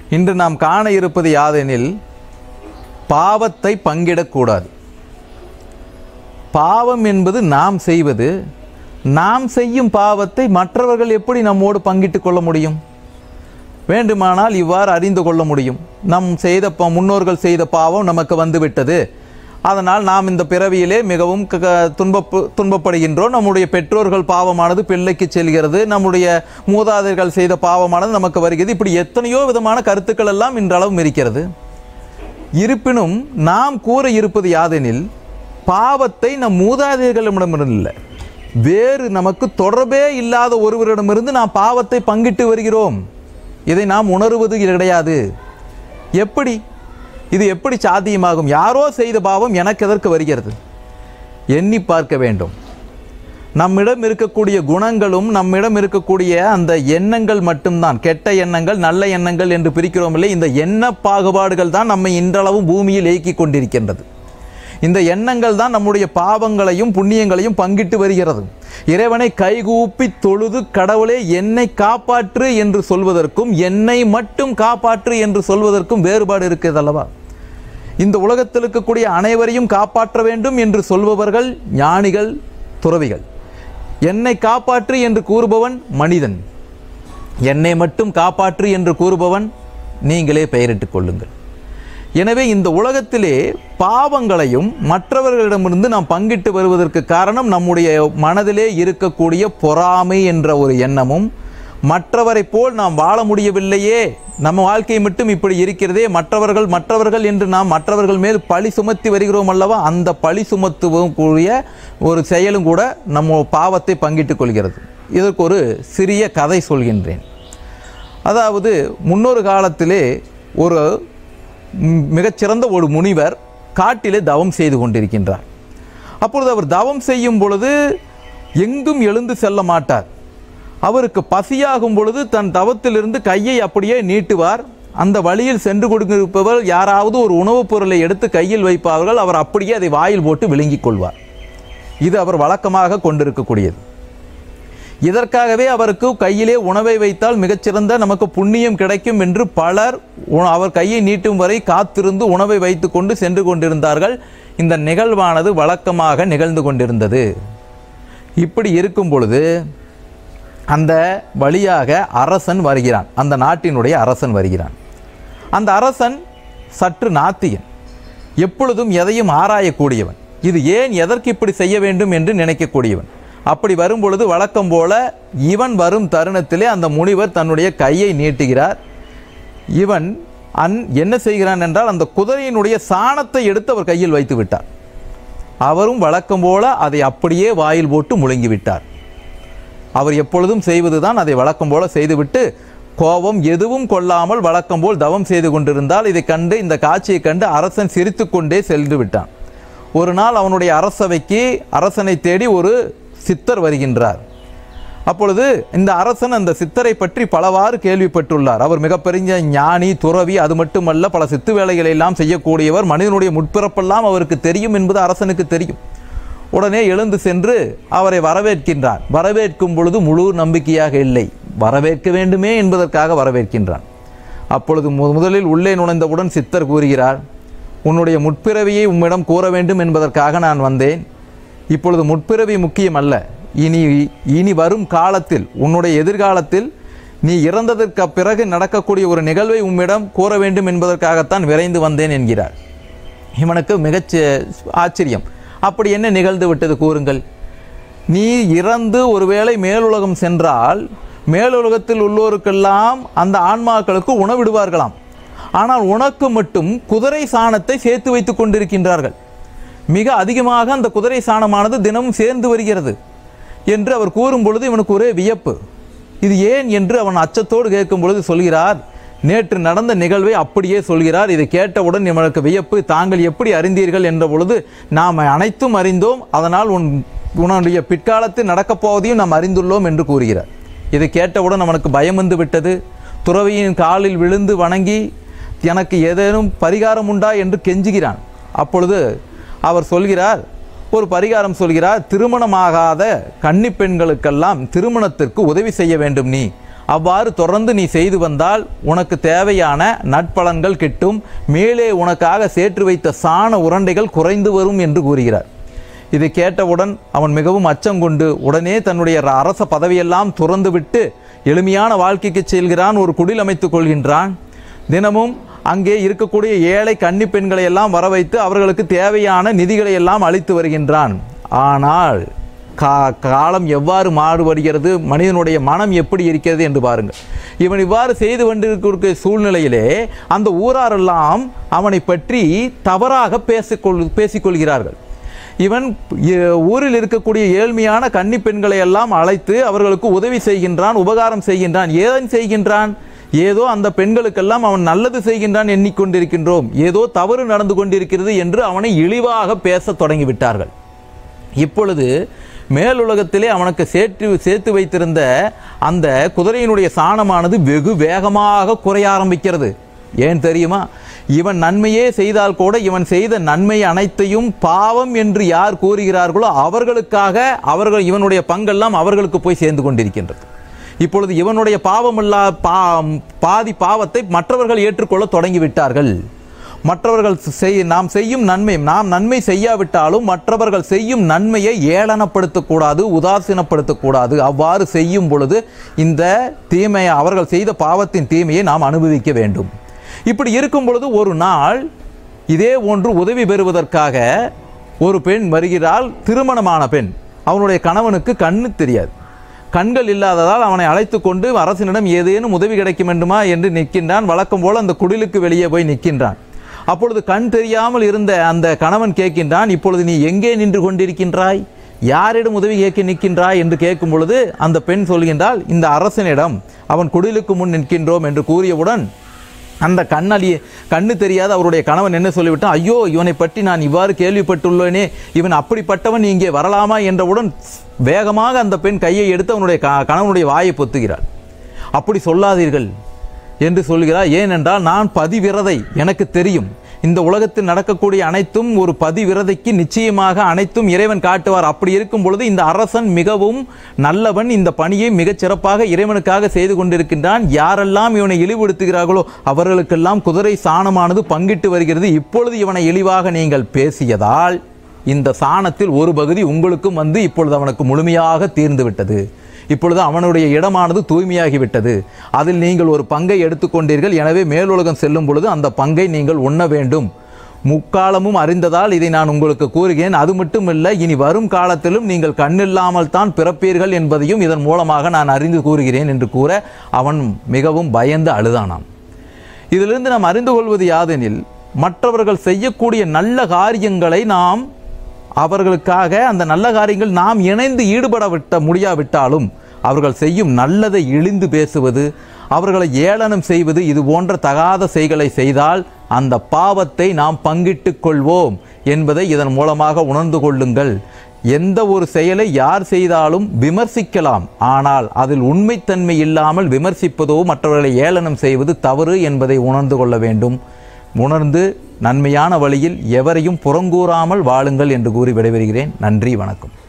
இன்று நாம் காண இருப்பது யாதெனில் பாவத்தை பங்கிடக்கூடாது பாவம் என்பது நாம் செய்வது நாம் செய்யும் பாவத்தை மற்றவர்கள் எப்படி நம்மோடு பங்கிட்டுக் கொள்ள முடியும் வேண்டுமானால் இவ்வாறு அறிந்து கொள்ள முடியும் நம் செய்த ப- முன்னோர்கள் செய்த பாவம் நமக்கு வந்துவிட்டது அதனால் நாம் இந்த பிறவியிலே மிகவும் க- க- துன்பப்பு துன்பப்படுகின்றோம் நம்முடைய பெற்றோர்கள் பாவமானது பிள்ளைக்கு செல்கிறது நம்முடைய மூதாதையர்கள் செய்த பாவமானது நமக்கு வருகிறது இப்படி எத்தனையோ விதமான கருத்துக்கள் எல்லாம் இன்றளவும் இருக்கிறது இருப்பினும் நாம் கூற இருப்பது யாதெனில் பாவத்தை நம் மூதாதையர்களிடமிருந்து இல்லை வேறு நமக்கு தொடர்பே இல்லாத ஒருவரிடமிருந்து நாம் பாவத்தை பங்கிட்டு வருகிறோம் இதை நாம் உணருவது கிடையாது எப்படி இது எப்படி சாத்தியமாகும் யாரோ செய்த பாவம் எனக்கு எதற்கு வருகிறது எண்ணி பார்க்க வேண்டும் நம்மிடம் இருக்கக்கூடிய குணங்களும் நம்மிடம் இருக்கக்கூடிய அந்த எண்ணங்கள் மட்டும்தான் கெட்ட எண்ணங்கள் நல்ல எண்ணங்கள் என்று பிரிக்கிறோம் இல்லை இந்த எண்ண பாகுபாடுகள் தான் நம்மை இன்றளவும் பூமியில் இயக்கி கொண்டிருக்கின்றது இந்த எண்ணங்கள் தான் நம்முடைய பாவங்களையும் புண்ணியங்களையும் பங்கிட்டு வருகிறது இறைவனை கைகூப்பி தொழுது கடவுளே என்னை காப்பாற்று என்று சொல்வதற்கும் என்னை மட்டும் காப்பாற்று என்று சொல்வதற்கும் வேறுபாடு இருக்கிறது அல்லவா இந்த உலகத்தில் இருக்கக்கூடிய அனைவரையும் காப்பாற்ற வேண்டும் என்று சொல்பவர்கள் ஞானிகள் துறவிகள் என்னை காப்பாற்று என்று கூறுபவன் மனிதன் என்னை மட்டும் காப்பாற்று என்று கூறுபவன் நீங்களே பெயரிட்டுக் கொள்ளுங்கள் எனவே இந்த உலகத்திலே பாவங்களையும் மற்றவர்களிடமிருந்து நாம் பங்கிட்டு வருவதற்கு காரணம் நம்முடைய மனதிலே இருக்கக்கூடிய பொறாமை என்ற ஒரு எண்ணமும் மற்றவரைப் போல் நாம் வாழ முடியவில்லையே நம்ம வாழ்க்கை மட்டும் இப்படி இருக்கிறதே மற்றவர்கள் மற்றவர்கள் என்று நாம் மற்றவர்கள் மேல் பழி சுமத்தி வருகிறோம் அல்லவா அந்த பழி சுமத்துவும் கூடிய ஒரு செயலும் கூட நம்ம பாவத்தை பங்கிட்டுக் கொள்கிறது இதற்கு ஒரு சிறிய கதை சொல்கின்றேன் அதாவது முன்னொரு காலத்திலே ஒரு ம், மிகச்சிறந்த ஒரு முனிவர் காட்டிலே தவம் செய்து கொண்டிருக்கின்றார் அப்பொழுது அவர் தவம் செய்யும் பொழுது எங்கும் எழுந்து செல்ல மாட்டார் அவருக்கு பசியாகும் பொழுது தன் தவத்திலிருந்து கையை அப்படியே நீட்டுவார் அந்த வழியில் சென்று கொடுத்திருப்பவர் யாராவது ஒரு உணவுப் பொருளை எடுத்து கையில் வைப்பார்கள் அவர் அப்படியே அதை வாயில் போட்டு விழுங்கிக் கொள்வார் இது அவர் வழக்கமாக கொண்டிருக்கக்கூடியது இதற்காகவே அவருக்கு கையிலே உணவை வைத்தால் மிகச்சிறந்த நமக்கு புண்ணியம் கிடைக்கும் என்று பலர் உ- அவர் கையை நீட்டும் வரை காத்திருந்து உணவை வைத்துக்கொண்டு சென்று கொண்டிருந்தார்கள் இந்த நிகழ்வானது வழக்கமாக நிகழ்ந்து கொண்டிருந்தது இப்படி இருக்கும் பொழுது அந்த வழியாக அரசன் வருகிறான் அந்த நாட்டினுடைய அரசன் வருகிறான் அந்த அரசன் சற்று நாத்தியன் எப்பொழுதும் எதையும் ஆராயக்கூடியவன் இது ஏன் எதற்கு இப்படி செய்ய வேண்டும் என்று நினைக்கக்கூடியவன் அப்படி வரும் பொழுது வழக்கம் போல இவன் வரும் தருணத்திலே அந்த முனிவர் தன்னுடைய கையை நீட்டுகிறார் இவன் அன் என்ன செய்கிறான் என்றால் அந்த குதிரையினுடைய சாணத்தை எடுத்து அவர் கையில் வைத்து விட்டார் அவரும் வழக்கம் போல அதை அப்படியே வாயில் போட்டு முழுங்கி விட்டார் அவர் எப்பொழுதும் செய்வதுதான் அதை வழக்கம் போல செய்துவிட்டு கோபம் எதுவும் கொள்ளாமல் வழக்கம் போல் தவம் செய்து கொண்டிருந்தால் இதை கண்டு இந்த காட்சியை கண்டு அரசன் சிரித்துக்கொண்டே சென்று விட்டான் ஒரு நாள் அவனுடைய அரசவைக்கு அரசனை தேடி ஒரு சித்தர் வருகின்றார் அப்பொழுது இந்த அரசன் அந்த சித்தரை பற்றி பலவாறு கேள்விப்பட்டுள்ளார் அவர் மிகப்பெரிய ஞானி துறவி அது மட்டுமல்ல பல சித்து வேலைகளை எல்லாம் செய்யக்கூடியவர் மனிதனுடைய முற்பிறப்பெல்லாம் அவருக்கு தெரியும் என்பது அரசனுக்கு தெரியும் உடனே எழுந்து சென்று அவரை வரவேற்கின்றார் வரவேற்கும் பொழுது முழு நம்பிக்கையாக இல்லை வரவேற்க வேண்டுமே என்பதற்காக வரவேற்கின்றான் அப்பொழுது மு- முதலில் உள்ளே நுழைந்தவுடன் சித்தர் கூறுகிறார் உன்னுடைய முற்பிறவியை உம்மிடம் கூற வேண்டும் என்பதற்காக நான் வந்தேன் இப்பொழுது முற்பிறவி முக்கியம் அல்ல இனி இனி வரும் காலத்தில் உன்னுடைய எதிர்காலத்தில் நீ இறந்ததற்கு பிறகு நடக்கக்கூடிய ஒரு நிகழ்வை உம்மிடம் கூற வேண்டும் என்பதற்காகத்தான் விரைந்து வந்தேன் என்கிறார் இவனுக்கு மிகச் ஆச்சரியம் அப்படி என்ன நிகழ்ந்து விட்டது கூறுங்கள் நீ இறந்து ஒருவேளை மேலுலகம் சென்றால் மேலுலகத்தில் உள்ளோருக்கெல்லாம் அந்த ஆன்மாக்களுக்கு உணவிடுவார்களாம் ஆனால் உனக்கு மட்டும் குதிரை சாணத்தை சேர்த்து வைத்துக் கொண்டிருக்கின்றார்கள் மிக அதிகமாக அந்த குதிரை சாணமானது தினமும் சேர்ந்து வருகிறது என்று அவர் கூறும் பொழுது இவனுக்கு ஒரே வியப்பு இது ஏன் என்று அவன் அச்சத்தோடு கேட்கும் பொழுது சொல்கிறார் நேற்று நடந்த நிகழ்வை அப்படியே சொல்கிறார் இதை கேட்டவுடன் இவனுக்கு வியப்பு தாங்கள் எப்படி அறிந்தீர்கள் என்ற பொழுது நாம் அனைத்தும் அறிந்தோம் அதனால் உன் உன்னுடைய பிற்காலத்தில் நடக்கப் போவதையும் நாம் அறிந்துள்ளோம் என்று கூறுகிறார் இதை கேட்டவுடன் அவனுக்கு பயம் வந்து விட்டது துறவியின் காலில் விழுந்து வணங்கி எனக்கு ஏதேனும் பரிகாரம் உண்டா என்று கெஞ்சுகிறான் அப்பொழுது அவர் சொல்கிறார் ஒரு பரிகாரம் சொல்கிறார் திருமணமாகாத கன்னி பெண்களுக்கெல்லாம் திருமணத்திற்கு உதவி செய்ய வேண்டும் நீ அவ்வாறு தொடர்ந்து நீ செய்து வந்தால் உனக்கு தேவையான நட்பலன்கள் கிட்டும் மேலே உனக்காக சேற்று வைத்த சாண உருண்டைகள் குறைந்து வரும் என்று கூறுகிறார் இதை கேட்டவுடன் அவன் மிகவும் அச்சம் கொண்டு உடனே தன்னுடைய ர- அரச பதவியெல்லாம் துறந்துவிட்டு எளிமையான வாழ்க்கைக்கு செல்கிறான் ஒரு குடில் அமைத்துக் கொள்கின்றான் தினமும் அங்கே இருக்கக்கூடிய ஏழை கன்னி பெண்களை எல்லாம் வர வைத்து அவர்களுக்கு தேவையான நிதிகளை எல்லாம் அளித்து வருகின்றான் ஆனால் கா காலம் எவ்வாறு மாறுபடுகிறது மனிதனுடைய மனம் எப்படி இருக்கிறது என்று பாருங்கள் இவன் இவ்வாறு செய்து கொண்டிருக்கிற சூழ்நிலையிலே அந்த ஊராரெல்லாம் அவனை பற்றி தவறாக பேசிக்கொள் பேசிக்கொள்கிறார்கள் இவன் இ- ஊரில் இருக்கக்கூடிய ஏழ்மையான கன்னி பெண்களை எல்லாம் அழைத்து அவர்களுக்கு உதவி செய்கின்றான் உபகாரம் செய்கின்றான் ஏன் செய்கின்றான் ஏதோ அந்த பெண்களுக்கெல்லாம் அவன் நல்லது செய்கின்றான் எண்ணிக்கொண்டிருக்கின்றோம் ஏதோ தவறு நடந்து கொண்டிருக்கிறது என்று அவனை இழிவாக பேசத் தொடங்கிவிட்டார்கள் இப்பொழுது மேலுலகத்திலே அவனுக்கு சேர்த்து சேர்த்து வைத்திருந்த அந்த குதிரையினுடைய சாணமானது வெகு வேகமாக குறைய ஆரம்பிக்கிறது ஏன் தெரியுமா இவன் நன்மையே செய்தால் கூட இவன் செய்த நன்மை அனைத்தையும் பாவம் என்று யார் கூறுகிறார்களோ அவர்களுக்காக அவர்கள் இவனுடைய பங்கெல்லாம் அவர்களுக்கு போய் சேர்ந்து கொண்டிருக்கின்றது இப்பொழுது இவனுடைய பாவமில்லா பா பாதி பாவத்தை மற்றவர்கள் ஏற்றுக்கொள்ள தொடங்கிவிட்டார்கள் மற்றவர்கள் செய் நாம் செய்யும் நன்மை நாம் நன்மை செய்யாவிட்டாலும் மற்றவர்கள் செய்யும் நன்மையை ஏளனப்படுத்தக்கூடாது உதாசீனப்படுத்தக்கூடாது அவ்வாறு செய்யும் பொழுது இந்த தீமையை அவர்கள் செய்த பாவத்தின் தீமையை நாம் அனுபவிக்க வேண்டும் இப்படி இருக்கும் பொழுது ஒரு நாள் இதே ஒன்று உதவி பெறுவதற்காக ஒரு பெண் வருகிறாள் திருமணமான பெண் அவனுடைய கணவனுக்கு கண்ணு தெரியாது கண்கள் இல்லாததால் அவனை அழைத்து கொண்டு அரசனிடம் ஏதேனும் உதவி கிடைக்கும் வேண்டுமா என்று நிற்கின்றான் வழக்கம் போல அந்த குடிலுக்கு வெளியே போய் நிற்கின்றான் அப்பொழுது கண் தெரியாமல் இருந்த அந்த கணவன் கேட்கின்றான் இப்பொழுது நீ எங்கே நின்று கொண்டிருக்கின்றாய் யாரிடம் உதவி கேட்க நிற்கின்றாய் என்று கேட்கும் பொழுது அந்த பெண் சொல்கின்றாள் இந்த அரசனிடம் அவன் குடிலுக்கு முன் நிற்கின்றோம் என்று கூறியவுடன் அந்த கண்ணலி கண்ணு தெரியாத அவருடைய கணவன் என்ன சொல்லிவிட்டான் ஐயோ இவனை பற்றி நான் இவ்வாறு கேள்விப்பட்டுள்ளேனே இவன் அப்படிப்பட்டவன் நீ இங்கே வரலாமா என்றவுடன் வேகமாக அந்த பெண் கையை எடுத்து அவனுடைய க- கணவனுடைய வாயை பொத்துகிறாள் அப்படி சொல்லாதீர்கள் என்று சொல்கிறார் ஏனென்றால் நான் பதிவிரதை எனக்கு தெரியும் இந்த உலகத்தில் நடக்கக்கூடிய அனைத்தும் ஒரு பதிவிரதைக்கு நிச்சயமாக அனைத்தும் இறைவன் காட்டுவார் அப்படி இருக்கும் பொழுது இந்த அரசன் மிகவும் நல்லவன் இந்த பணியை மிகச் சிறப்பாக இறைவனுக்காக செய்து கொண்டிருக்கின்றான் யாரெல்லாம் இவனை இழிவுபடுத்துகிறார்களோ அவர்களுக்கெல்லாம் குதிரை சாணமானது பங்கிட்டு வருகிறது இப்பொழுது இவனை இழிவாக நீங்கள் பேசியதால் இந்த சாணத்தில் ஒரு பகுதி உங்களுக்கும் வந்து இப்பொழுது அவனுக்கு முழுமையாக தீர்ந்து விட்டது இப்பொழுது அவனுடைய இடமானது தூய்மையாகிவிட்டது அதில் நீங்கள் ஒரு பங்கை எடுத்துக்கொண்டீர்கள் எனவே மேலுலகம் செல்லும் பொழுது அந்த பங்கை நீங்கள் உண்ண வேண்டும் முக்காலமும் அறிந்ததால் இதை நான் உங்களுக்கு கூறுகிறேன் அது மட்டுமல்ல இனி வரும் காலத்திலும் நீங்கள் கண்ணில்லாமல் தான் பிறப்பீர்கள் என்பதையும் இதன் மூலமாக நான் அறிந்து கூறுகிறேன் என்று கூற அவன் மிகவும் பயந்து அழுதானாம் இதிலிருந்து நாம் அறிந்து கொள்வது யாதெனில் மற்றவர்கள் செய்யக்கூடிய நல்ல காரியங்களை நாம் அவர்களுக்காக அந்த நல்ல காரியங்கள் நாம் இணைந்து ஈடுபட விட்ட முடியாவிட்டாலும் அவர்கள் செய்யும் நல்லதை இழிந்து பேசுவது அவர்களை ஏளனம் செய்வது இது போன்ற தகாத செய்களை செய்தால் அந்த பாவத்தை நாம் பங்கிட்டுக் கொள்வோம் என்பதை இதன் மூலமாக உணர்ந்து கொள்ளுங்கள் எந்த ஒரு செயலை யார் செய்தாலும் விமர்சிக்கலாம் ஆனால் அதில் உண்மைத்தன்மை இல்லாமல் விமர்சிப்பதோ மற்றவர்களை ஏளனம் செய்வது தவறு என்பதை உணர்ந்து கொள்ள வேண்டும் உணர்ந்து நன்மையான வழியில் எவரையும் புறங்கூறாமல் வாழுங்கள் என்று கூறி விடைபெறுகிறேன் நன்றி வணக்கம்